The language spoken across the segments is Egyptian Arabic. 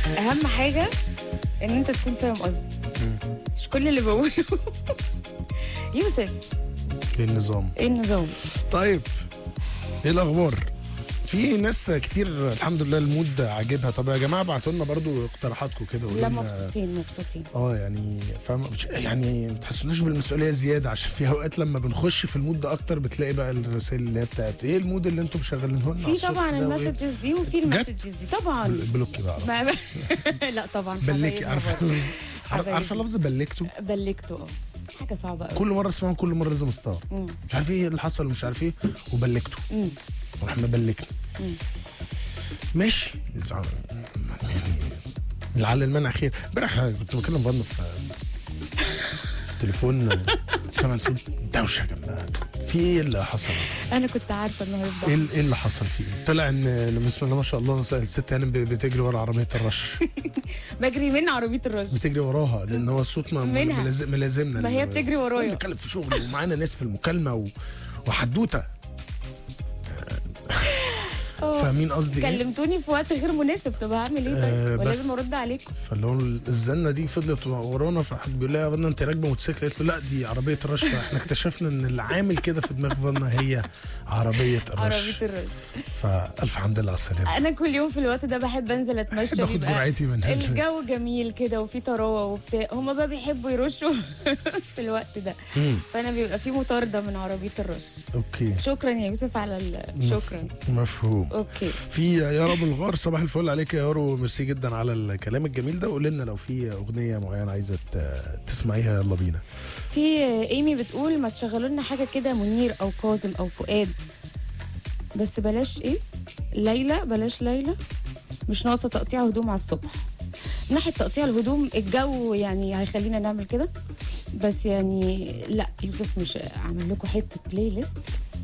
اهم حاجه ان انت تكون فاهم قصدي مش كل اللي بقوله يوسف ايه النظام ايه النظام طيب ايه الاخبار في ناس كتير الحمد لله المود عاجبها طب يا جماعه ابعتوا لنا برضو اقتراحاتكم كده قولوا لا لنا مبسوطين مبسوطين اه يعني فاهم مش- يعني ما تحسوناش بالمسؤوليه زياده عشان في اوقات لما بنخش في المود ده اكتر بتلاقي بقى الرسائل اللي هي بتاعت ايه المود اللي انتم مشغلينه لنا على في الصبح طبعا ده وإيه؟ المسجز دي وفي المسجز دي طبعا بلوكي بقى على طول. ما لا طبعا بلكي حبايبنا عارفه برضه. لفظ- عارف- عارفه حبايبنا. لفظ بلكته بلكته اه حاجه صعبه قوي كل مره اسمعه كل مره لازم استوعب مش عارف ايه اللي حصل ومش عارف ايه وبلكته وراح مبلكني ماشي يعني لعل المنع خير امبارح كنت بكلم بنا في في التليفون سمع صوت دوشه جنبها في ايه اللي حصل؟ انا كنت عارفه ايه النهارده ال- إيه اللي حصل فيه؟ طلع ان إن بسم الله ما شاء الله الست هانم ب- بتجري ورا عربيه الرش بجري من عربيه الرش بتجري وراها لان هو الصوت ما- منها. ملاز- ملازمنا ما هي بتجري ورايا. بنتكلم في شغل ومعانا ناس في المكالمه و... وحدوته اه. فاهمين قصدي ايه؟ كلمتوني في وقت غير مناسب طب هعمل ايه آه، طيب بس- ولازم ارد عليكم فاللي هو الزنه دي فضلت ورانا فحد بيقول لها يا فنا انت راكبه موتوسيكل قالت له لا دي عربيه الرش فاحنا اكتشفنا ان اللي عامل كده في دماغ فنا هي عربيه عربيه الرش الرش فالف حمد لله على السلامه انا كل يوم في الوقت ده بحب انزل اتمشى بحب آخد بيبقى جرعتي منها. الجو جميل كده وفي طراوه وبتاع هما بقى بيحبوا يرشوا في الوقت ده فانا بيبقى في مطارده من عربيه الرش اوكي شكرا يا يوسف على ال- شكرا مفهوم اوكي في يارا بلغار صباح الفل عليك يا يارو ميرسي جدا على الكلام الجميل ده وقول لنا لو في اغنيه معينه عايزه ت- تسمعيها يلا بينا في ايمي بتقول ما تشغلوا لنا حاجه كده منير او كاظم او فؤاد بس بلاش ايه ليلى بلاش ليلى مش ناقصه تقطيع هدوم على الصبح من ناحيه تقطيع الهدوم الجو يعني هيخلينا نعمل كده بس يعني لا يوسف مش عامل لكم حته بلاي ليست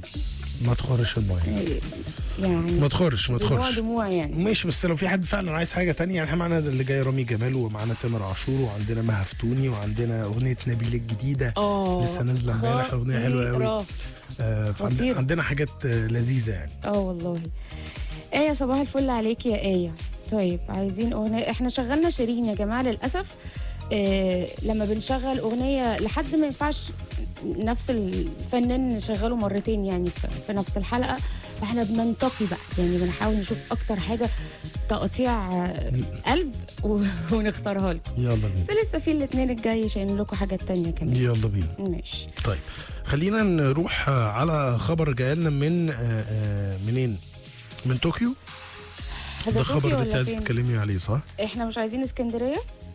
ما تخرش المايه يعني ما تخرش ما دموع تخرش دموع يعني ماشي بس لو في حد فعلا عايز حاجه تانية يعني احنا معانا اللي جاي رامي جمال ومعانا تامر عاشور وعندنا مها فتوني وعندنا اغنيه نبيل الجديده اه لسه نازله امبارح اغنيه حلوه قوي خطيرة. آه فعند- خطيرة. عندنا حاجات آه، لذيذه يعني اه والله آية صباح الفل عليك يا آية طيب عايزين أغنية احنا شغلنا شيرين يا جماعة للأسف آه لما بنشغل أغنية لحد ما ينفعش نفس الفنان نشغله مرتين يعني في, في نفس الحلقة فاحنا بننتقي بقى يعني بنحاول نشوف أكتر حاجة تقطيع آه، قلب و- ونختارها لكم يلا بينا بس لسه في الاثنين الجاي شايلين لكم حاجات تانية كمان يلا بينا ماشي طيب خلينا نروح آه، على خبر جاي لنا من آه، آه، منين من طوكيو هذا ده طوكيو خبر اللي ولا انت عايز فين؟ تتكلمي عليه صح احنا مش عايزين اسكندرية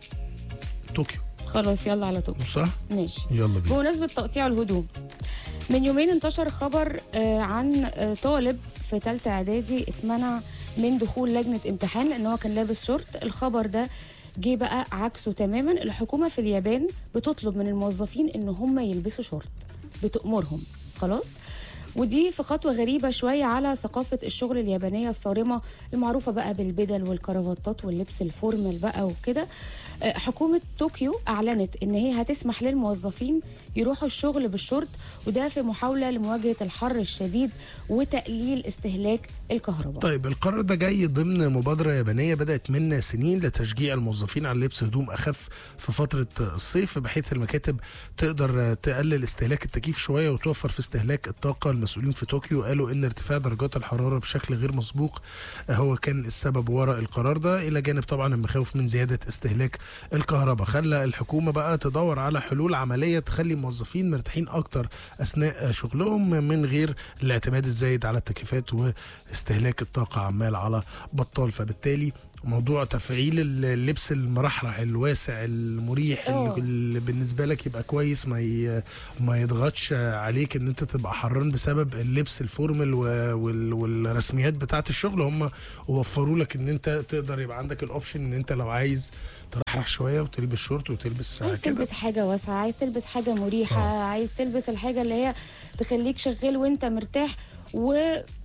طوكيو خلاص يلا على طوكيو صح ماشي يلا بينا بمناسبة تقطيع الهدوم من يومين انتشر خبر آه، عن آه، طالب في ثالثة إعدادي اتمنع من دخول لجنة امتحان لأن هو كان لابس شورت الخبر ده جه بقى عكسه تماما الحكومة في اليابان بتطلب من الموظفين إن هم يلبسوا شورت بتأمرهم خلاص ودي في خطوة غريبة شوية على ثقافة الشغل اليابانية الصارمة المعروفة بقى بالبدل والكرافتات واللبس الفورمال بقى وكده آه، حكومة طوكيو أعلنت إن هي هتسمح للموظفين يروحوا الشغل بالشورت وده في محاولة لمواجهة الحر الشديد وتقليل استهلاك الكهرباء طيب القرار ده جاي ضمن مبادرة يابانية بدأت من سنين لتشجيع الموظفين على لبس هدوم أخف في فترة الصيف بحيث المكاتب تقدر تقلل استهلاك التكييف شوية وتوفر في استهلاك الطاقة المسؤولين في طوكيو قالوا إن ارتفاع درجات الحرارة بشكل غير مسبوق هو كان السبب وراء القرار ده إلى جانب طبعا المخاوف من زيادة استهلاك الكهرباء خلى الحكومة بقى تدور على حلول عملية تخلي الموظفين مرتاحين أكتر أثناء شغلهم من غير الاعتماد الزايد على التكييفات واستهلاك الطاقة عمال على بطال فبالتالي موضوع تفعيل اللبس المرحرح الواسع المريح أوه. اللي بالنسبه لك يبقى كويس ما ي... ما يضغطش عليك ان انت تبقى حران بسبب اللبس الفورمال و... وال... والرسميات بتاعه الشغل هم وفروا لك ان انت تقدر يبقى عندك الاوبشن ان انت لو عايز ترحرح شويه وتلبس شورت وتلبس عايز كده تلبس حاجة واسعة عايز تلبس حاجة مريحة عايز تلبس الحاجة اللي هي تخليك شغال وانت مرتاح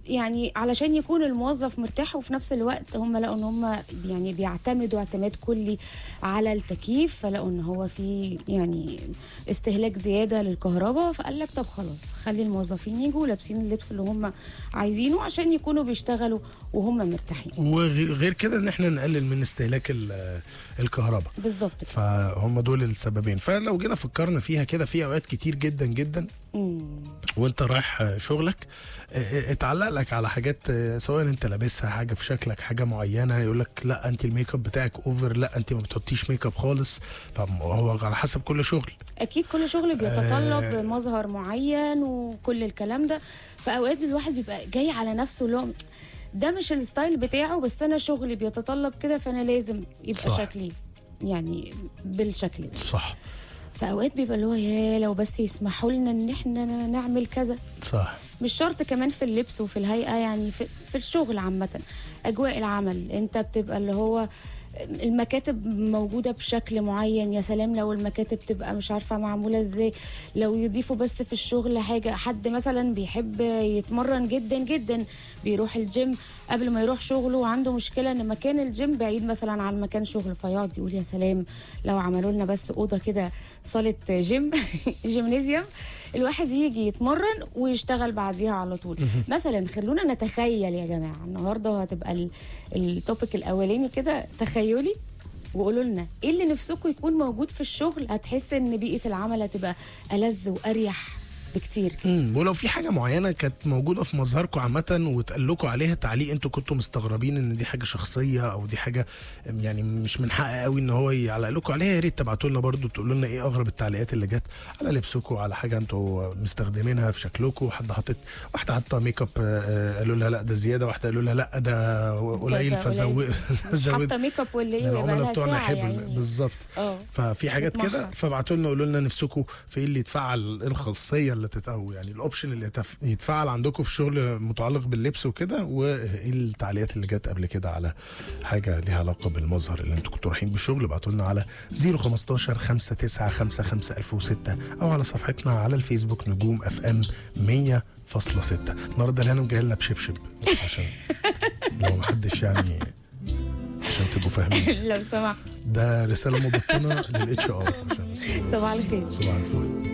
يعني علشان يكون الموظف مرتاح وفي نفس الوقت هم لقوا ان هم يعني بيعتمدوا اعتماد كلي على التكييف فلقوا ان هو في يعني استهلاك زياده للكهرباء فقال لك طب خلاص خلي الموظفين يجوا لابسين اللبس اللي هم عايزينه عشان يكونوا بيشتغلوا وهم مرتاحين وغير كده ان احنا نقلل من استهلاك ال- الكهرباء بالظبط كده. فهم دول السببين فلو جينا فكرنا فيها كده في اوقات كتير جدا جدا مم. وانت رايح شغلك اه، اتعلق لك على حاجات اه، سواء انت لابسها حاجه في شكلك حاجه معينه يقول لك لا انت الميك اب بتاعك اوفر لا انت ما بتحطيش ميك اب خالص فهو على حسب كل شغل اكيد كل شغل بيتطلب مظهر معين وكل الكلام ده فاوقات الواحد بيبقى جاي على نفسه اللي هو ده مش الستايل بتاعه بس انا شغلي بيتطلب كده فانا لازم يبقى صح. شكلي يعني بالشكل ده صح فاوقات بيبقى اللي هو يا لو بس يسمحوا لنا ان احنا نعمل كذا صح مش شرط كمان في اللبس وفي الهيئه يعني في, في الشغل عامه اجواء العمل انت بتبقى اللي هو المكاتب موجودة بشكل معين يا سلام لو المكاتب تبقى مش عارفة معمولة ازاي لو يضيفوا بس في الشغل حاجة حد مثلا بيحب يتمرن جدا جدا بيروح الجيم قبل ما يروح شغله وعنده مشكلة ان مكان الجيم بعيد مثلا عن مكان شغله فيقعد يقول يا سلام لو عملوا لنا بس أوضة كده صالة جيم جيمنيزيوم الواحد يجي يتمرن ويشتغل بعديها على طول مثلا خلونا نتخيل يا جماعة النهاردة هتبقى ال- التوبيك الأولاني كده تخيلي وقولوا لنا ايه اللي نفسكم يكون موجود في الشغل هتحس ان بيئة العمل هتبقى ألذ وأريح بكتير كده. امم ولو في حاجه معينه كانت موجوده في مظهركم عامه واتقال لكم عليها تعليق انتوا كنتوا مستغربين ان دي حاجه شخصيه او دي حاجه يعني مش من حق قوي ان هو يعلق لكم عليها يا ريت تبعتوا لنا برضو تقولوا لنا ايه اغرب التعليقات اللي جت على لبسكم على حاجه انتوا مستخدمينها في شكلكم حد حاطط واحده حاطه ميك اب آه، قالوا لها لا ده زياده واحده قالوا لها لا ده قليل ده فزود مش حاطة ميك اب ولا ايه ويبقى العملاء لها بتوعنا ساعة حبل يعني بالظبط اه. ففي حاجات كده بتمحر. فابعتوا لنا قولوا لنا نفسكم في ايه اللي يتفعل ايه الخاصيه اللي تت او يعني الاوبشن اللي يتف... يتفعل عندكم في شغل متعلق باللبس وكده وايه التعليقات اللي جت قبل كده على حاجه ليها علاقه بالمظهر اللي انتوا كنتوا رايحين بالشغل ابعتوا لنا على 015 5955 1006 او على صفحتنا على الفيسبوك نجوم اف ام 100.6 النهارده الهانم جاي لنا بشبشب بس عشان لو محدش يعني عشان تبقوا فاهمين لو سمحت ده رساله مبطنه للاتش ار عشان بس صباح الخير صباح الفل